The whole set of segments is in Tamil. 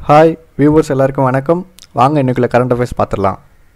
ஹாய் வியூவர்ஸ் எல்லாருக்கும் வணக்கம் வாங்க இன்னைக்குள்ள கரண்ட் அஃபேர்ஸ் பார்த்துடலாம்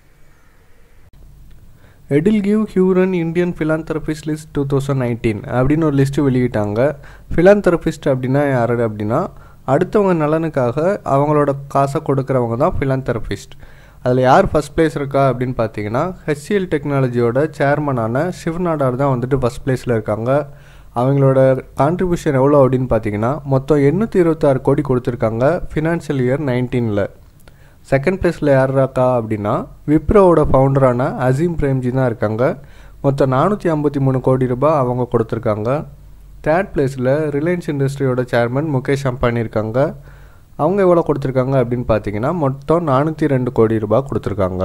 EdelGive Hurun Indian philanthropist list two thousand nineteen அப்படின்னு ஒரு லிஸ்ட்டு வெளியிட்டாங்க ஃபிலாந்தெரபிஸ்ட் அப்படின்னா யார் அப்படின்னா அடுத்தவங்க நலனுக்காக அவங்களோட காசை கொடுக்குறவங்க தான் ஃபிலாந்தெரபிஸ்ட் அதில் யார் ஃபஸ்ட் பிளேஸ் இருக்கா அப்படின்னு பார்த்தீங்கன்னா ஹெச்சிஎல் டெக்னாலஜியோட சேர்மனான சிவநாடார் தான் வந்துட்டு ஃபஸ்ட் பிளேஸில் இருக்காங்க அவங்களோட கான்ட்ரிபியூஷன் எவ்வளோ அப்படின்னு பார்த்தீங்கன்னா மொத்தம் எண்ணூற்றி இருபத்தாறு கோடி கொடுத்துருக்காங்க ஃபினான்ஷியல் இயர் நைன்டீனில் செகண்ட் பிளேஸில் யார் இருக்கா அப்படின்னா விப்ரோவோட ஃபவுண்டரான அசீம் பிரேம்ஜி தான் இருக்காங்க மொத்தம் நானூற்றி ஐம்பத்தி மூணு கோடி ரூபாய் அவங்க கொடுத்துருக்காங்க தேர்ட் பிளேஸில் ரிலையன்ஸ் இண்டஸ்ட்ரியோட சேர்மன் முகேஷ் அம்பானி இருக்காங்க அவங்க எவ்வளோ கொடுத்துருக்காங்க அப்படின்னு பார்த்தீங்கன்னா மொத்தம் நானூற்றி ரெண்டு கோடி ரூபாய் கொடுத்துருக்காங்க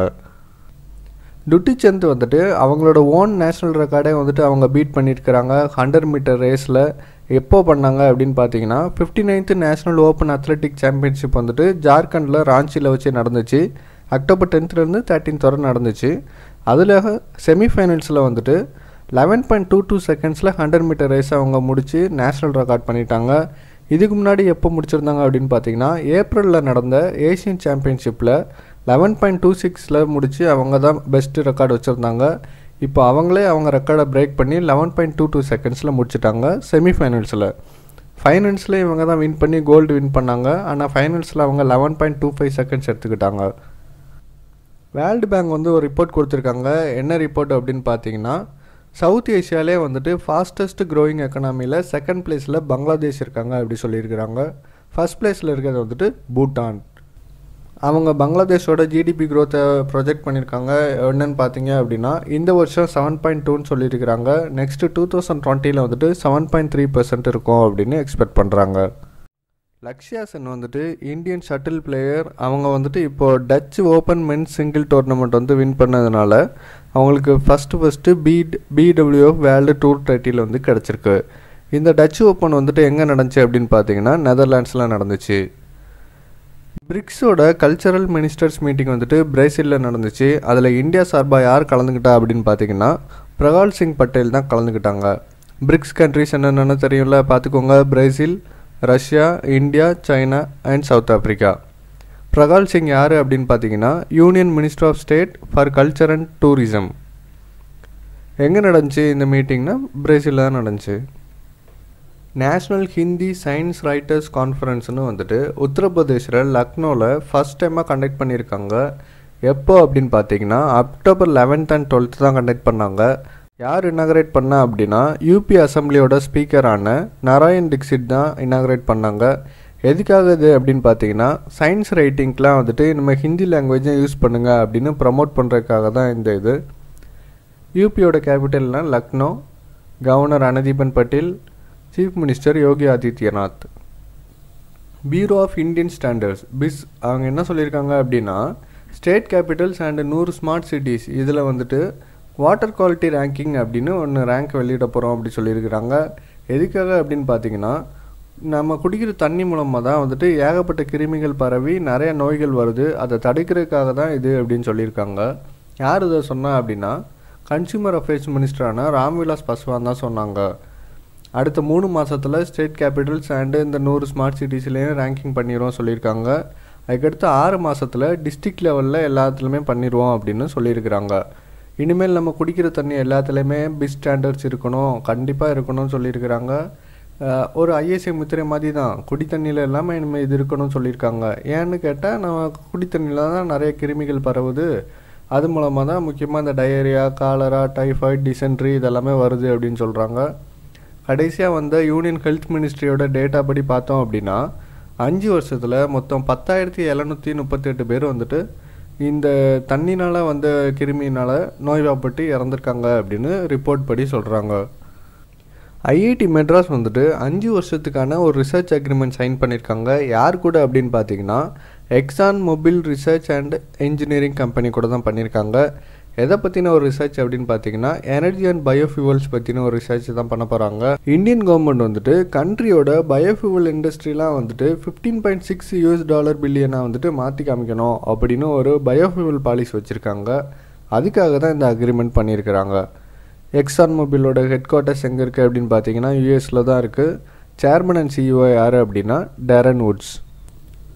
டுட்டி சந்த் வந்துட்டு அவங்களோட ஓன் நேஷ்னல் ரெக்கார்டே வந்துட்டு அவங்க பீட் பண்ணியிருக்கிறாங்க ஹண்ட்ரட் மீட்டர் ரேஸில் எப்போ பண்ணாங்க அப்படின்னு பார்த்தீங்கன்னா fifty ninth national open athletic championship வந்துட்டு ஜார்க்கண்டில் ராஞ்சியில் வச்சு நடந்துச்சு அக்டோபர் டென்த்லேருந்து தேர்ட்டீன்த் வரை நடந்துச்சு அதில் செமிஃபைனல்ஸில் வந்துட்டு லெவன் பாயிண்ட் டூ டூ செகண்ட்ஸில் ஹண்ட்ரட் மீட்டர் ரேஸ் அவங்க முடித்து நேஷ்னல் ரெக்கார்ட் பண்ணிட்டாங்க இதுக்கு முன்னாடி எப்போ முடிச்சிருந்தாங்க அப்படின்னு பார்த்தீங்கன்னா ஏப்ரலில் நடந்த ஏஷியன் சாம்பியன்ஷிப்பில் லெவன் பாயிண்ட் டூ சிக்ஸில் முடித்து அவங்க தான் பெஸ்ட்டு ரெக்கார்டு வச்சுருந்தாங்க இப்போ அவங்களே அவங்க ரெக்கார்டை பிரேக் பண்ணி லெவன் பாயிண்ட் டூ டூ செகண்ட்ஸில் முடிச்சிட்டாங்க செமிஃபைனல்ஸில் ஃபைனல்ஸில் இவங்க தான் வின் பண்ணி கோல்டு வின் பண்ணாங்க ஆனால் ஃபைனல்ஸில் அவங்க eleven point two five seconds எடுத்துக்கிட்டாங்க வேர்ல்டு பேங்க் வந்து ஒரு ரிப்போர்ட் கொடுத்துருக்காங்க என்ன ரிப்போர்ட் அப்படின்னு பார்த்தீங்கன்னா சவுத் ஏஷியாலே வந்துட்டு ஃபாஸ்டஸ்ட் க்ரோயிங் எக்கனாமியில் செகண்ட் பிளேஸில் பங்களாதேஷ் இருக்காங்க அப்படி சொல்லியிருக்கிறாங்க ஃபஸ்ட் பிளேஸில் இருக்கிறது வந்துட்டு பூட்டான் அவங்க பங்களாதேஷோட ஜிடிபி க்ரோத்தை ப்ரொஜெக்ட் பண்ணியிருக்காங்க என்னன்னு பார்த்தீங்க அப்படின்னா இந்த வருஷம் செவன் பாயிண்ட் டூன்னு சொல்லியிருக்கிறாங்க நெக்ஸ்ட்டு டூ தௌசண்ட் டுவெண்ட்டியில் வந்துட்டு செவன் பாயிண்ட் த்ரீ பர்சன்ட் இருக்கும் அப்படின்னு எக்ஸ்பெக்ட் பண்ணுறாங்க லக்ஷயா சென் வந்துட்டு இந்தியன் ஷட்டில் பிளேயர் அவங்க வந்துட்டு இப்போது Dutch open men's single tournament வந்து வின் பண்ணதுனால அவங்களுக்கு first first B BWF world tour title வந்து கிடச்சிருக்கு இந்த டச் ஓப்பன் வந்துட்டு எங்கே நடந்துச்சு அப்படின்னு பார்த்தீங்கன்னா நெதர்லாண்ட்ஸில் நடந்துச்சு பிரிக்ஸோட கல்ச்சரல் மினிஸ்டர்ஸ் மீட்டிங் வந்துட்டு பிரேசிலில் நடந்துச்சு அதில் இந்தியா சார்பாக யார் கலந்துக்கிட்டா அப்படின்னு பார்த்தீங்கன்னா பிரகால் சிங் பட்டேல் தான் கலந்துக்கிட்டாங்க பிரிக்ஸ் கண்ட்ரிஸ் என்னென்னு தெரியும்ல பார்த்துக்கோங்க Brazil Russia India China and South Africa Prahlad Singh யார் அப்படின்னு பார்த்தீங்கன்னா union minister of state for culture and tourism எங்கே நடந்துச்சு இந்த மீட்டிங்னா பிரேசிலில் தான் நடந்துச்சு நேஷ்னல் ஹிந்தி சயின்ஸ் ரைட்டர்ஸ் கான்ஃபரன்ஸ்னு வந்துட்டு உத்தரப்பிரதேசில் லக்னோவில் ஃபஸ்ட் டைமாக கண்டக்ட் பண்ணியிருக்காங்க எப்போ அப்படின்னு பார்த்தீங்கன்னா அக்டோபர் லெவன்த் அண்ட் டுவெல்த் தான் கண்டக்ட் பண்ணாங்க யார் இனாகரேட் பண்ணா அப்படின்னா யூபி அசம்பிளியோட ஸ்பீக்கரான நாராயண் டிக்சிட் தான் இனாகரேட் பண்ணாங்க எதுக்காக இது அப்படின்னு பார்த்தீங்கன்னா சயின்ஸ் ரைட்டிங்க்கெலாம் வந்துட்டு நம்ம ஹிந்தி லாங்குவேஜை யூஸ் பண்ணுங்கள் அப்படின்னு ப்ரமோட் பண்ணுறதுக்காக தான் இந்த இது யூபியோட கேபிட்டல்னால் Lucknow governor Anandiben Patel chief minister Yogi Adityanath bureau of Indian standards BIS அவங்க என்ன சொல்லியிருக்காங்க அப்படின்னா ஸ்டேட் கேபிட்டல்ஸ் அண்ட் நூறு ஸ்மார்ட் சிட்டிஸ் இதில் வந்துட்டு வாட்டர் குவாலிட்டி ரேங்கிங் அப்படின்னு ஒன்று ரேங்க் வெளியிட போகிறோம் அப்படி சொல்லியிருக்கிறாங்க எதுக்காக அப்படின்னு பார்த்தீங்கன்னா நம்ம குடிக்கிற தண்ணி மூலமாக தான் வந்துட்டு ஏகப்பட்ட கிருமிகள் பரவி நிறைய நோய்கள் வருது அதை தடுக்கிறதுக்காக தான் இது அப்படின்னு சொல்லியிருக்காங்க யார் இதை சொன்னா அப்படின்னா கன்சியூமர் அஃபேர்ஸ் மினிஸ்டரான ராம்விலாஸ் பஸ்வான் தான் சொன்னாங்க அடுத்த மூணு மாதத்தில் ஸ்டேட் கேபிட்டல்ஸ் அண்டு இந்த நூறு ஸ்மார்ட் சிட்டிஸ்லேயும் ரேங்கிங் பண்ணிடுவோம் சொல்லியிருக்காங்க அதுக்கடுத்து ஆறு மாதத்தில் டிஸ்ட்ரிக்ட் லெவலில் எல்லாத்துலேயுமே பண்ணிடுவோம் அப்படின்னு சொல்லியிருக்கிறாங்க இனிமேல் நம்ம குடிக்கிற தண்ணி எல்லாத்துலேயுமே பிஸ் ஸ்டாண்டர்ட்ஸ் இருக்கணும் கண்டிப்பாக இருக்கணும்னு சொல்லியிருக்கிறாங்க ஒரு ஐஎஸ்ஐ முத்திரை மாதிரி தான் குடி தண்ணியில் எல்லாமே இனிமேல் இது இருக்கணும்னு சொல்லியிருக்காங்க ஏன்னு கேட்டால் நம்ம குடி தண்ணியில் தான் நிறைய கிருமிகள் பரவுது அது மூலமாக தான் முக்கியமாக இந்த டயரியா காலரா டைஃபாய்டு டிசென்ட்ரி இதெல்லாமே வருது அப்படின்னு சொல்கிறாங்க கடைசியாக வந்த யூனியன் ஹெல்த் மினிஸ்ட்ரியோட டேட்டா படி பார்த்தோம் அப்படின்னா அஞ்சு வருஷத்தில் மொத்தம் பத்தாயிரத்தி எழுநூற்றி முப்பத்தெட்டு பேர் வந்துட்டு இந்த தண்ணினால் வந்த கிருமியினால் நோய்வாப்பட்டு இறந்துருக்காங்க அப்படின்னு ரிப்போர்ட் படி சொல்கிறாங்க ஐஐடி மெட்ராஸ் வந்துட்டு அஞ்சு வருஷத்துக்கான ஒரு ரிசர்ச் அக்ரிமெண்ட் சைன் பண்ணியிருக்காங்க யார் கூட அப்படின்னு பார்த்தீங்கன்னா Exxon Mobil research and engineering company கூட தான் பண்ணியிருக்காங்க எதை பற்றின ஒரு ரிசர்ச் அப்படின்னு பார்த்தீங்கன்னா எனர்ஜி அண்ட் பயோஃபியூவல்ஸ் பற்றின ஒரு ரிசர்ச் தான் பண்ண போகிறாங்க இந்தியன் கவர்மெண்ட் வந்துட்டு கண்ட்ரியோட பயோஃபியூவல் இண்டஸ்ட்ரிலாம் வந்துட்டு fifteen point six US dollar பில்லியனாக வந்துட்டு மாற்றி காமிக்கணும் அப்படின்னு ஒரு பயோஃபியூவல் பாலிசி வச்சுருக்காங்க அதுக்காக தான் இந்த அக்ரிமெண்ட் பண்ணியிருக்கிறாங்க எக்ஸான் மொபைலோட ஹெட் குவார்ட்டர்ஸ் எங்கே இருக்குது அப்படின்னு பார்த்தீங்கன்னா யூஎஸில் தான் இருக்குது சேர்மன் அண்ட் சிஇஓ யார் அப்படின்னா Darren Woods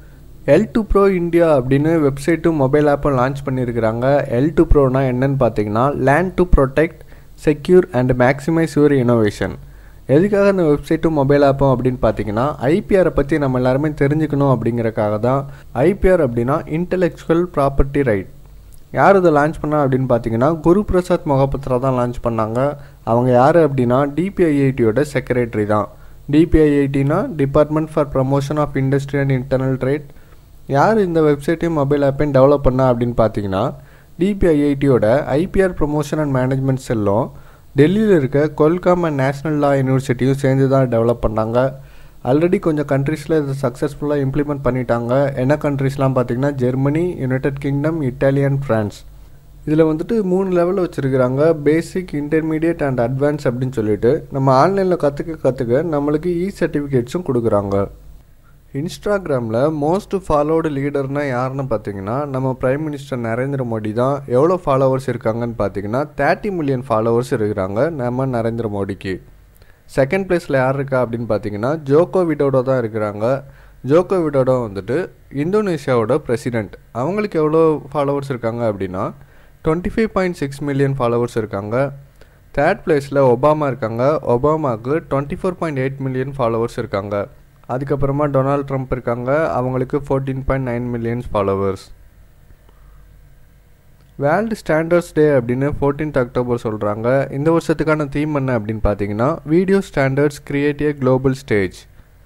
L two pro India அப்படின்னு வெப்சைட்டும் மொபைல் ஆப்பும் லான்ச் பண்ணியிருக்கிறாங்க எல் டூ ப்ரோனா என்னன்னு பார்த்தீங்கன்னா learn to protect secure and maximise your innovation எதுக்காக இந்த வெப்சைட்டும் மொபைல் ஆப்பும் அப்படின்னு பார்த்தீங்கன்னா ஐபிஆரை பற்றி நம்ம எல்லாருமே தெரிஞ்சுக்கணும் அப்படிங்கிறக்காக தான் ஐபிஆர் அப்படின்னா இன்டெலெக்சுவல் ப்ராப்பர்ட்டி ரைட் யார் இதை லான்ச் பண்ணா அப்படின்னு பார்த்தீங்கன்னா குரு பிரசாத் மொகபத்ரா தான் லான்ச் பண்ணாங்க அவங்க யார் அப்படின்னா டிபிஐஐடியோட செக்ரட்டரி தான் டிபிஐஐடினா department for promotion of industry and internal trade யார் இந்த வெப்சைட்டையும் மொபைல் ஆப்பையும் டெவலப் பண்ணா அப்படின்னு பார்த்தீங்கன்னா டிபிஐஐடியோட ஐபிஆர் ப்ரொமோஷன் அண்ட் மேனேஜ்மெண்ட் செல்லும் டெல்லியில் இருக்க கொல்காம் அண்ட் நேஷ்னல் லா யூனிவர்சிட்டியும் சேர்ந்து தான் டெவலப் பண்ணாங்க ஆல்ரெடி கொஞ்சம் கண்ட்ரீஸில் இதை சக்ஸஸ்ஃபுல்லாக இம்ப்ளிமெண்ட் பண்ணிட்டாங்க என்ன கண்ட்ரீஸ்லாம் பார்த்தீங்கன்னா Germany United Kingdom Italy and France இதில் வந்துட்டு மூணு லெவலில் வச்சுருக்கிறாங்க பேசிக் இன்டர்மீடியட் அண்ட் அட்வான்ஸ் அப்படின்னு சொல்லிட்டு நம்ம ஆன்லைனில் கற்றுக்க கற்றுக்க நம்மளுக்கு இ சர்டிஃபிகேட்ஸும் கொடுக்குறாங்க இன்ஸ்டாகிராமில் மோஸ்ட் ஃபாலோடு லீடர்னா யாருன்னு பார்த்தீங்கன்னா நம்ம பிரைம் மினிஸ்டர் நரேந்திர மோடி தான் எவ்வளோ ஃபாலோவர்ஸ் இருக்காங்கன்னு பார்த்தீங்கன்னா தேர்ட்டி மில்லியன் ஃபாலோவர்ஸ் இருக்கிறாங்க நம்ம நரேந்திர மோடிக்கு செகண்ட் பிளேஸில் யார் இருக்கா அப்படின்னு பார்த்தீங்கன்னா ஜோகோ விடோடோ தான் இருக்கிறாங்க ஜோகோ விடோடோ வந்துட்டு இந்தோனேஷியாவோட பிரசிடெண்ட் அவங்களுக்கு எவ்வளோ ஃபாலோவர்ஸ் இருக்காங்க அப்படின்னா twenty five point six million followers இருக்காங்க தேர்ட் பிளேஸில் ஒபாமா இருக்காங்க ஒபாமாவுக்கு twenty four point eight million followers இருக்காங்க அதுக்கப்புறமா டொனால்ட் ட்ரம்ப் இருக்காங்க அவங்களுக்கு fourteen point nine millions followers world standards day அப்படின்னு ஃபோர்டீன்த் அக்டோபர் சொல்கிறாங்க இந்த வருஷத்துக்கான தீம் என்ன அப்படின்னு பார்த்தீங்கன்னா video standards create a global stage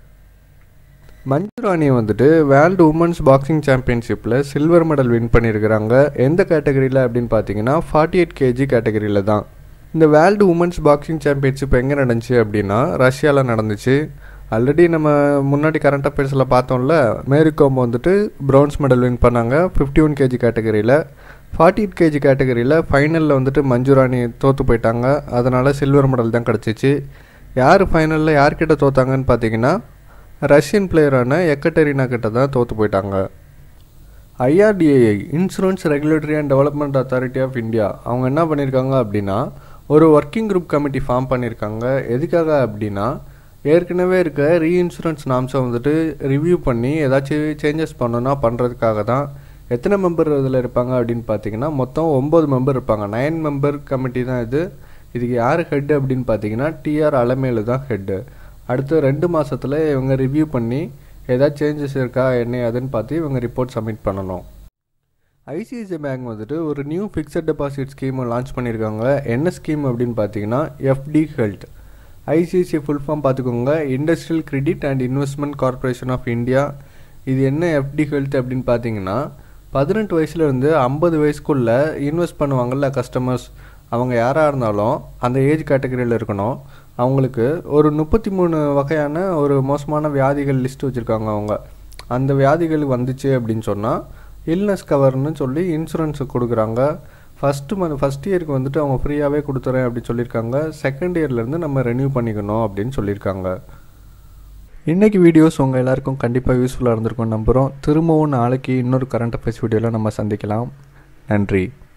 Manju Rani வந்துட்டு வேர்ல்டு உமன்ஸ் பாக்ஸிங் சாம்பியன்ஷிப்பில் சில்வர் மெடல் வின் பண்ணியிருக்கிறாங்க எந்த கேட்டகரியில் அப்படின்னு பார்த்தீங்கன்னா ஃபார்ட்டி எயிட் கேஜி கேட்டகரியில் தான் இந்த வேர்ல்டு உமன்ஸ் பாக்ஸிங் சாம்பியன்ஷிப் எங்கே நடந்துச்சு அப்படின்னா ரஷ்யாவில் நடந்துச்சு ஆல்ரெடி நம்ம முன்னாடி கரண்ட் அஃபேர்ஸில் பார்த்தோம்ல மேரிகோம் வந்துட்டு ப்ரௌன்ஸ் மெடல் வின் பண்ணாங்க ஃபிஃப்டி ஒன் கேஜி கேட்டகரியில் ஃபார்ட்டி எயிட் கேஜி கேட்டகரியில் ஃபைனலில் வந்துட்டு மஞ்சுராணி தோற்று போயிட்டாங்க அதனால் சில்வர் மெடல் தான் கிடச்சிச்சு யார் ஃபைனலில் யார்கிட்ட தோத்தாங்கன்னு பார்த்தீங்கன்னா ரஷ்யன் பிளேயரான எக்கட்டெரினா கிட்ட தான் தோற்று போயிட்டாங்க IRDAI insurance regulatory and development authority of India அவங்க என்ன பண்ணியிருக்காங்க அப்படின்னா ஒரு ஒர்க்கிங் குரூப் கமிட்டி ஃபார்ம் பண்ணியிருக்காங்க எதுக்காக அப்படின்னா ஏற்கனவே இருக்க ரீஇன்சூரன்ஸ் நாம்ஸை வந்துட்டு ரிவ்யூ பண்ணி ஏதாச்சும் சேஞ்சஸ் பண்ணணும்னா பண்ணுறதுக்காக தான் எத்தனை மெம்பர் இதில் இருப்பாங்க அப்படின்னு பார்த்தீங்கன்னா மொத்தம் ஒம்பது மெம்பர் இருப்பாங்க நைன் மெம்பர் கமிட்டி தான் இது இதுக்கு யார் ஹெட்டு அப்படின்னு பார்த்தீங்கன்னா டிஆர் அலமேலு தான் ஹெட்டு அடுத்து ரெண்டு மாதத்தில் இவங்க ரிவ்யூ பண்ணி ஏதாச்சும் சேஞ்சஸ் இருக்கா என்ன அதுன்னு பார்த்து இவங்க ரிப்போர்ட் சப்மிட் பண்ணணும் ஐசிஐசிஐ பேங்க் வந்துட்டு ஒரு நியூ ஃபிக்ஸட் டெபாசிட் ஸ்கீமை லான்ச் பண்ணியிருக்காங்க என்ன ஸ்கீம் அப்படின்னு பார்த்தீங்கன்னா FD health ICICI full form பார்த்துக்கோங்க industrial credit and investment corporation of India இது என்ன எஃப்டி ஹெல்த் அப்படின்னு பார்த்தீங்கன்னா பதினெட்டு வயசுலேருந்து ஐம்பது வயசுக்குள்ளே இன்வெஸ்ட் பண்ணுவாங்கள்ல கஸ்டமர்ஸ் அவங்க யாராக இருந்தாலும் அந்த ஏஜ் கேட்டகரியில் இருக்கணும் அவங்களுக்கு ஒரு முப்பத்தி மூணு வகையான ஒரு மோசமான வியாதிகள் லிஸ்ட் வச்சுருக்காங்க அவங்க அந்த வியாதிகள் வந்துச்சு அப்படின்னு சொன்னால் இல்னஸ் கவர்னு சொல்லி இன்சூரன்ஸ் கொடுக்குறாங்க ஃபஸ்ட்டு மந்த் ஃபஸ்ட் இயருக்கு வந்துட்டு அவங்க ஃப்ரீயாகவே கொடுத்துறேன் அப்படின்னு சொல்லியிருக்காங்க செகண்ட் இயர்லேருந்து நம்ம ரெனியூ பண்ணிக்கணும் அப்படின்னு சொல்லியிருக்காங்க இன்றைக்கி வீடியோஸ் உங்கள் எல்லாருக்கும் கண்டிப்பாக யூஸ்ஃபுல்லாக இருந்திருக்கும் நம்புகிறோம் திரும்பவும் நாளைக்கு இன்னொரு கரண்ட் அஃபேர்ஸ் வீடியோவில் நம்ம சந்திக்கலாம் நன்றி